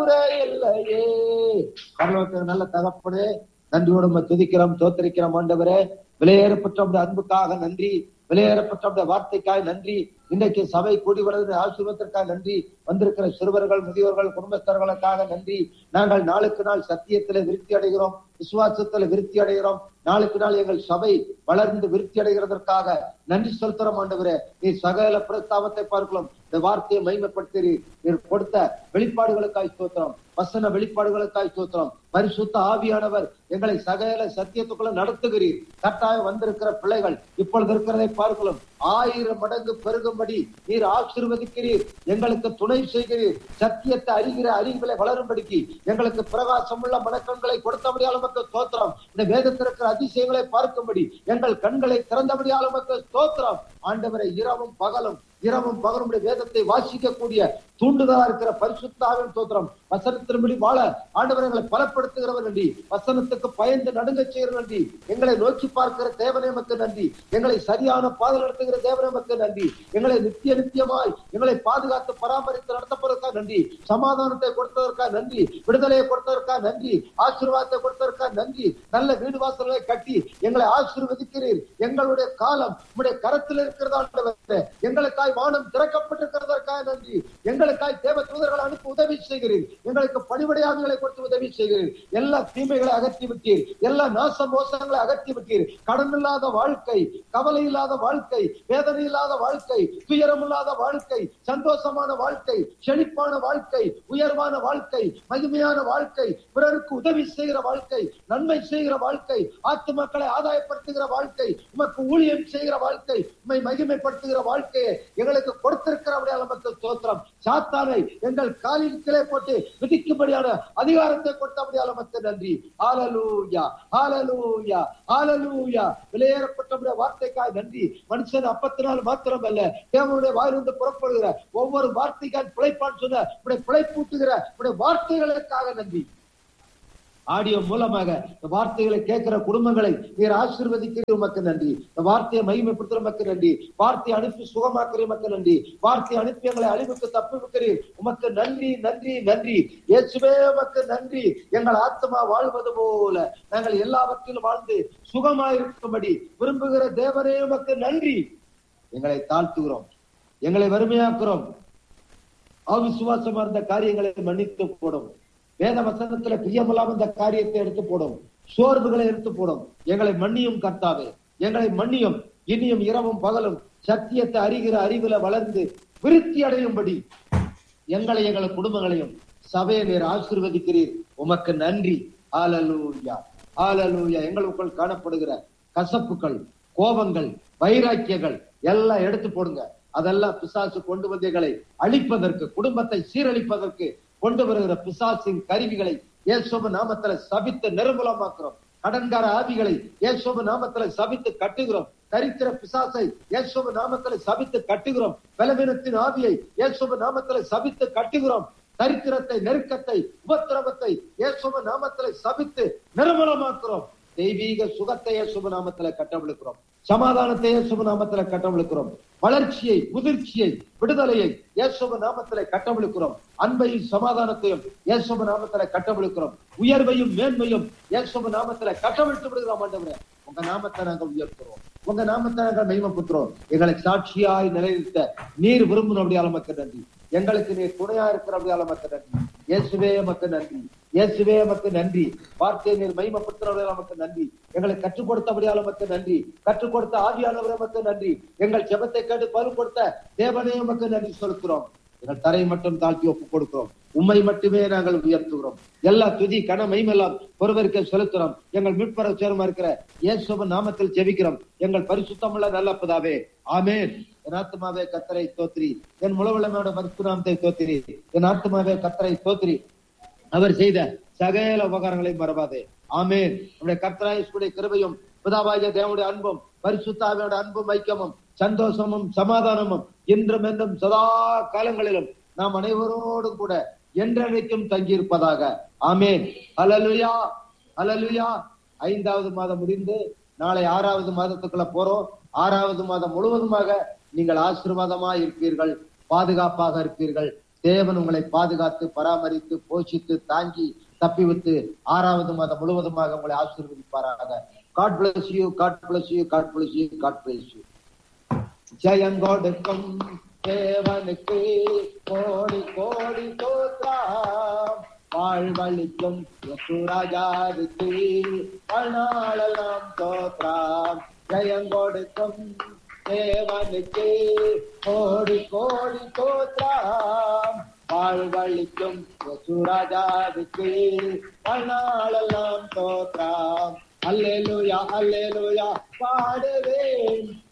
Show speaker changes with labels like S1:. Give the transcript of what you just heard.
S1: இல்லாததே இல்லையே பரலோகத்துக்கு நல்ல தகப்பனே நன்றியோடு உம்மை துதிக்கிறோம் தோத்தரிக்கிறோம் ஆண்டவரே விலையேறப்பட்ட உம்முடைய அன்புக்காக நன்றி விலையேறப்பட்ட உம்முடைய வார்த்தைக்காக நன்றி இன்றைக்கு சபை கூடி வருகிற ஆசீர்வாதத்திற்காக நன்றி வந்திருக்கிற சிறுவர்கள் முதியோர்கள் குடும்பஸ்தர்களுக்காக நன்றி நாங்கள் நாளுக்கு நாள் சத்தியத்திலே விருத்தி அடைகிறோம் விசுவாசத்துல விருத்தி அடைகிறோம் நாளுக்கு நாள் எங்கள் சபை வளர்ந்து விருத்தி அடைகிறதற்காக நன்றி செலுத்துறோம் ஆண்டவரே நீ சகல பிரஸ்தாபத்தை பார்க்கலாம் இந்த வார்த்தையை மைமைப்படுத்தி நீர் கொடுத்த வெளிப்பாடுகளுக்காய் ஸ்தோத்திரம் வசன வெளிப்பாடுகளுக்காய் ஸ்தோத்திரம் பரிசுத்த ஆவியானவர் எங்களை சகல சத்தியத்துக்குள்ள நடத்துகிறீர் கட்டாயம் வந்திருக்கிற பிள்ளைகள் இப்பொழுது இருக்கிறதை பார்க்கலாம் ஆயிரம் மடங்கு பெருகும்படி நீர் ஆசீர்வதிக்கிறீர் எங்களுக்கு துணை செய்கிறீர் சத்தியத்தை அறிகிற அறிவுகளை வளரும்படிக்கு எங்களுக்கு பிரகாசம் உள்ள மனக்கண்களை கொடுத்தபடியால் மக்கள் ஸ்தோத்திரம் இந்த வேதத்தில் இருக்கிற அதிசயங்களை பார்க்கும்படி எங்கள் கண்களை திறந்தபடியால் மக்கள் ஸ்தோத்திரம் ஆண்டவரை இரவும் பகலும் இரவும் பகலும் வேதத்தை வாசிக்கக்கூடிய தூண்டுதலா இருக்கிற பரிசுத்தாவின் தோத்திரம் வசனத்தின்படி வாழ ஆண்டவர் எங்களை பலப்படுத்துகிறவர் நன்றி வசனத்துக்கு பயந்து நடுங்க செய்கிற நன்றி எங்களை நோக்கி பார்க்கிற தேவனே மக்கள் நன்றி எங்களை சரியான பாதை நடத்துகிற தேவனே மக்கள் நன்றி எங்களை நித்திய நித்தியமாய் எங்களை பாதுகாத்து பராமரித்து நடத்தப்படுவதற்காக நன்றி சமாதானத்தை கொடுத்ததற்காக நன்றி விடுதலையை கொடுத்ததற்காக நன்றி ஆசீர்வாதத்தை கொடுத்ததற்காக நன்றி நல்ல வீடு வாசல்களை கட்டி எங்களை ஆசீர்வதிக்கிறீர் எங்களுடைய காலம் உங்களுடைய கரத்தில் இருக்கிறதா எங்களுக்காய் வானம் திறக்கப்பட்டிருக்கிறதற்காக நன்றி எங்களுக்காய் தேவ தூதர்கள் அனுப்பி உதவி செய்கிறீர் எங்களுக்கு பணிபடையாளர்களை கொடுத்து உதவி செய்கிறீர் எல்லா தீமைகளை அகற்றி விட்டீர் எல்லா நாச மோசங்களை அகற்றி விட்டீர் கடன் இல்லாத வாழ்க்கை கவலை இல்லாத வாழ்க்கை வேதனை இல்லாத வாழ்க்கை துயரம் இல்லாத வாழ்க்கை சந்தோஷமான வாழ்க்கை செழிப்பான வாழ்க்கை உயர்வான வாழ்க்கை மகிமையான வாழ்க்கை பிறருக்கு உதவி செய்கிற வாழ்க்கை நன்மை செய்கிற வாழ்க்கை ஆத்துமக்களை ஆதாயப்படுத்துகிற வாழ்க்கை உமக்கு ஊழியம் செய்கிற வாழ்க்கை உண்மை மகிமைப்படுத்துகிற வாழ்க்கையை எங்களுக்கு கொடுத்திருக்கிறபடியால் நமக்கு தோத்திரம் சாத்தானை எங்கள் காலில் கிளை போட்டு விதிக்கும்படியான அதிகாரத்தை கொடுத்தபடியால் நமக்கு நன்றி ஆலலூயா ஆலலூயா ஆலலூயா விலையேறப்பட்டபடிய வார்த்தைக்காய் நன்றி மனுஷன் அப்பத்தினால் மாத்திரம் அல்ல தேவனுடைய வாயிலிருந்து புறப்படுகிற ஒவ்வொரு வார்த்தைக்காய் பிழைப்பான் சொன்ன உடைய பிழைப்பூட்டுகிற உடைய வார்த்தைகளுக்காக நன்றி ஆடியோ மூலமாக இந்த வார்த்தைகளை கேட்கிற குடும்பங்களை நீர் ஆசீர்வதிக்கிறீர் உமக்கு நன்றி இந்த வார்த்தையை மகிமைப்படுத்துற உமக்கு நன்றி வார்த்தையை அனுப்பி சுகமாக்குற உமக்கு நன்றி வார்த்தையை அனுப்பி எங்களை அழிவுக்கு தப்புவிக்கிறீர் உமக்கு நன்றி நன்றி நன்றி இயேசுவே உமக்கு நன்றி எங்கள் ஆத்மா வாழ்வது போல நாங்கள் எல்லாவற்றிலும் வாழ்ந்து சுகமாயிருக்கும்படி விரும்புகிற தேவரே உமக்கு நன்றி எங்களை தாழ்த்துகிறோம் எங்களை வறுமையாக்குறோம் அவிசுவாசமா இருந்த காரியங்களை மன்னித்து போடும் வேத வசனத்துல பிரியமில்லாம இந்த காரியத்தை எடுத்து போடும் சோர்வுகளை எடுத்து போடும் எங்களை மன்னியும் கர்த்தாவே எங்களை மன்னியும் இனியும் இரவும் பகலும் சத்தியத்தை அறிகிற அறிவுல வளர்ந்து விருத்தி அடையும்படி எங்களை எங்கள் குடும்பங்களையும் சபையை நீர் ஆசீர்வதிக்கிறீர் உமக்கு நன்றி ஆலலூயா ஆலலூயா எங்களுக்குள் காணப்படுகிற கசப்புகள் கோபங்கள் வைராக்கியங்கள் எல்லாம் எடுத்து போடுங்க அதெல்லாம் பிசாசு கொண்டு வந்து எங்களை அழிப்பதற்கு குடும்பத்தை சீரழிப்பதற்கு கொண்டு வருகிற பிசாசின் கருவிகளை இயேசுப நாமத்துல சபித்து நிர்மூலமாக்குறோம் கடன்கார ஆவிகளை இயேசுப நாமத்துல சபித்து கட்டுகிறோம் தரித்திர பிசாசை இயேசுப நாமத்துல சபித்து கட்டுகிறோம் பலவீனத்தின் ஆவியை இயேசுப நாமத்துல சபித்து கட்டுகிறோம் தரித்திரத்தை நெருக்கத்தை உபத்திரவத்தை இயேசுப நாமத்துல சபித்து நிர்மூலமாக்குறோம் தெய்வீக சுகத்தை இயேசுப நாமத்துல கட்டவிழுக்கிறோம் சமாதானத்தை இயேசுப நாமத்துல கட்டவிழுக்கிறோம் வளர்ச்சியை முதிர்ச்சியை விடுதலையை இயேசுப நாமத்திலே கட்டவிழுக்கிறோம் அன்பையும் சமாதானத்தையும் இயேசுப நாமத்திலே கட்டவிழுக்கிறோம் உயர்வையும் மேன்மையும் இயேசுப நாமத்திலே கட்டவிழ்த்து விடுகிறோம் ஆண்டவரே உங்க நாமத்தை நாங்கள் உயர்த்துறோம் உங்க நாமத்தை நாங்கள் மகிமைப்படுத்துறோம் எங்களை சாட்சியாய் நிலைநிறுத்த நீர் விரும்பணும் அப்படியால மக்கள் நன்றி எங்களுக்கு நீர் துணையா இருக்கிற அப்படியால மக்கள் நன்றி இயேசுவே மக்கள் நன்றி இயேசுவே நமக்கு நன்றி வார்த்தையை நீர் மகிமைப்படுத்துறவர்களே நமக்கு நன்றி எங்களை கற்றுக் கொடுத்தபடியால் நமக்கு நன்றி கற்றுக் கொடுத்த ஆவியானவரே நமக்கு நன்றி எங்கள் ஜெபத்தை கேட்டு பலு கொடுத்த தேவனே நமக்கு நன்றி செலுத்துறோம் எங்கள் தரை மட்டும் தாழ்த்தி ஒப்பு கொடுக்கிறோம் உண்மை மட்டுமே நாங்கள் உயர்த்துகிறோம் எல்லா துதி கன மைமெல்லாம் ஒருவருக்கு செலுத்துறோம் எங்கள் மீட்பர சேரமா இருக்கிற இயேசுவ நாமத்தில் ஜெபிக்கிறோம் எங்கள் பரிசுத்தமுள்ள நல்ல பிதாவே ஆமேன் என் ஆத்மாவே கத்தரை தோத்திரி என் முழவளமையோட பரிசுநாமத்தை தோத்திரி என் ஆத்மாவே கத்தரை தோத்திரி அவர் செய்த சகல உபகாரங்களை மறவாதே ஆமேன் நம்முடைய கர்த்தராயுடைய கிருபையும் பிதாவாய தேவனுடைய அன்பும் பரிசுத்தாவியோட அன்பும் ஐக்கியமும் சந்தோஷமும் சமாதானமும் இன்றும் என்றும் சதா காலங்களிலும் நாம் அனைவரோடும் கூட என்றென்றைக்கும் தங்கியிருப்பதாக ஆமேன் அலலுயா அலலுயா ஐந்தாவது மாதம் முடிந்து நாளை ஆறாவது மாதத்துக்குள்ள போறோம் ஆறாவது மாதம் முழுவதுமாக நீங்கள் ஆசீர்வாதமா இருப்பீர்கள் பாதுகாப்பாக இருப்பீர்கள் தேவன் உங்களை பாதுகாத்து பராமரித்து போஷித்து தாங்கி தப்பி விட்டு ஆறாவது மாதம் முழுவதுமாக உங்களை ஆசீர்வதிப்பாராக God bless you God bless you God bless you God bless you ஜெயங்கொடுக்கும் தேவனுக்கு கோடி கோடி தோத்ராம் வாழ்வழிக்கும் யசுராஜாவுக்கு வாழ்நாளெல்லாம் தோத்ராம் ஜெயங்கொடுக்கும் தேவனுக்கு கோடி கோடி தோத்ராம் வாழ்வழிக்கும் யசுராஜாவுக்கு வாழ்நாளெல்லாம் தோத்ராம் அல்லேலூயா அல்லேலூயா பாடுவேன்